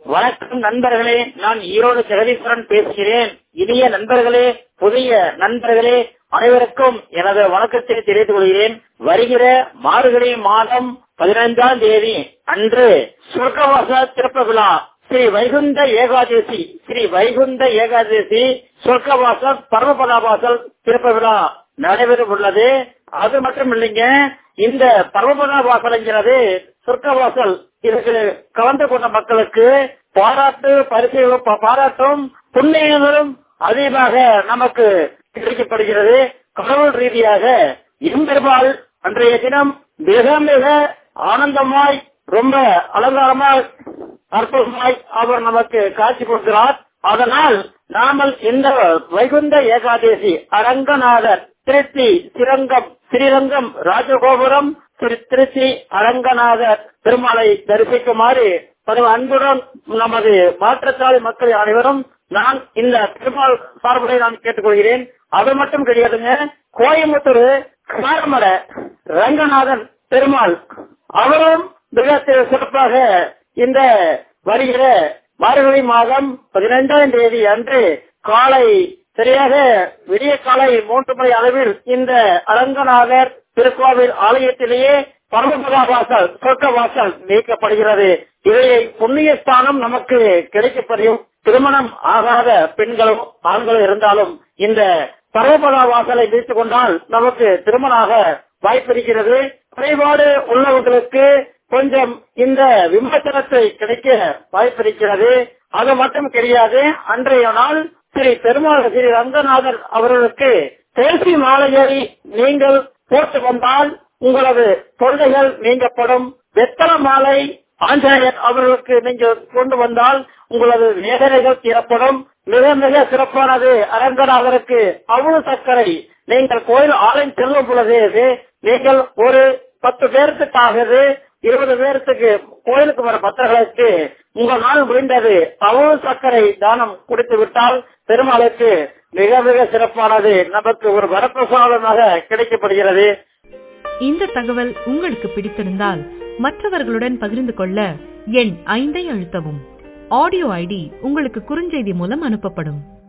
வணக்கம் நண்பர்களே நான் ஈரோடு ஜெகதீஸ்வரன் பேசுகிறேன் இனிய நண்பர்களே புதிய நண்பர்களே அனைவருக்கும் எனது வணக்கத்தை தெரிவித்துக் கொள்கிறேன் வருகிற மார்கழி மாதம் பதினைந்தாம் தேதி அன்று சொர்க்கவாச திறப்பு விழா ஸ்ரீ வைகுந்த ஏகாதசி ஸ்ரீ வைகுந்த ஏகாதசி சொர்க்கவாச பரமபதாவாசல் திறப்பு விழா நடைபெற உள்ளது அது மட்டும் இல்லைங்க இந்த பரமபதா வாசல்ங்கிறது சொர்க்கவாசல் இதுக்கு கலந்து கொண்ட மக்களுக்கு பாராட்டு பரிசு பாராட்டும் புண்ணியங்களும் அதிகமாக நமக்கு கிடைக்கப்படுகிறது கடவுள் ரீதியாக எம்பெருமாள் அன்றைய தினம் மிக மிக ஆனந்தமாய் ரொம்ப அலங்காரமாய் அற்புதமாய் அவர் நமக்கு காட்சி கொடுக்கிறார் அதனால் நாமல் இந்த வைகுந்த ஏகாதசி அரங்கநாதர் திருச்சி சிரங்கம் ஸ்ரீரங்கம் ராஜகோபுரம் திருச்சி அரங்கநாதர் பெருமாளை தரிசிக்குமாறு பல அன்புடன் நமது மாற்றத்தாளி மக்கள் அனைவரும் நான் இந்த பெருமாள் சார்புகளை நான் கேட்டுக்கொள்கிறேன் அது மட்டும் கிடையாதுங்க கோயம்புத்தூர் காரமட ரங்கநாதன் பெருமாள் அவரும் மிக சிறப்பாக இந்த வருகிற மார்கழி மாதம் பதினைந்தாம் தேதி அன்று காலை சரியாக விடிய காலை மூன்று மணி அளவில் இந்த அரங்கநாதர் திருக்கோவில் ஆலயத்திலேயே பரமபதா வாசல் சொர்க்க வாசல் நீக்கப்படுகிறது இதையை புண்ணிய ஸ்தானம் நமக்கு கிடைக்கப்படும் திருமணம் ஆகாத பெண்களும் ஆண்களும் இருந்தாலும் இந்த பரமபதா வாசலை வீழ்த்துக் கொண்டால் நமக்கு திருமணமாக வாய்ப்பிருக்கிறது குறைபாடு உள்ளவர்களுக்கு கொஞ்சம் இந்த விமர்சனத்தை கிடைக்க வாய்ப்பிருக்கிறது அது மட்டும் கிடையாது அன்றைய நாள் ஸ்ரீ பெருமாள் ஸ்ரீ ரங்கநாதர் அவர்களுக்கு தேசி மாலையை நீங்கள் போட்டு வந்தால் உங்களது தொல்லைகள் நீங்கப்படும் வெத்தல மாலை ஆஞ்சநேயர் அவர்களுக்கு நீங்கள் கொண்டு வந்தால் உங்களது வேதனைகள் தீரப்படும் மிக மிக சிறப்பானது அரங்கநாதருக்கு அவ்வளவு சர்க்கரை நீங்கள் கோயில் ஆலயம் செல்லும் பொழுது நீங்கள் ஒரு பத்து பேருக்குக்காகது இருபது பேருக்கு கோயிலுக்கு வர பக்தர்களுக்கு உங்கள் நாள் முடிந்தது அவ்வளவு சர்க்கரை தானம் குடித்து விட்டால் பெருமாளுக்கு மிக மிக சிறப்பானது நமக்கு ஒரு வரப்பிரசாதமாக கிடைக்கப்படுகிறது இந்த தகவல் உங்களுக்கு பிடித்திருந்தால் மற்றவர்களுடன் பகிர்ந்து கொள்ள எண் ஐந்தை அழுத்தவும் ஆடியோ ஐடி உங்களுக்கு குறுஞ்செய்தி மூலம் அனுப்பப்படும்